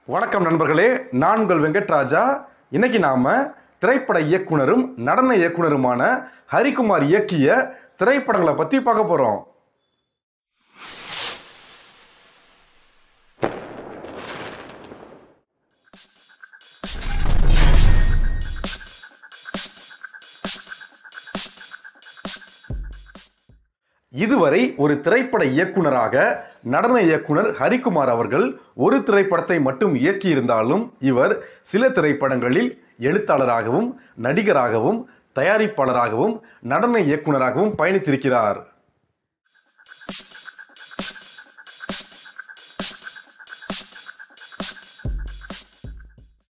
வணக்கம் நண்பர்களே நான் உங்கள் வெங்கட்ராஜா இன்னைக்கு நாம திரைப்பட இயக்குனரும் நடன இயக்குனருமான ஹரிகுமார் இயக்கிய திரைப்படங்களை பத்தி பார்க்க போறோம் இதுவரை ஒரு திரைப்பட இயக்குனராக நடன இயக்குனர் ஹரிகுமார் அவர்கள் ஒரு திரைப்படத்தை மட்டும் இயக்கியிருந்தாலும் இவர் சில திரைப்படங்களில் எழுத்தாளராகவும் நடிகராகவும் தயாரிப்பாளராகவும் நடன இயக்குனராகவும் பயணித்திருக்கிறார்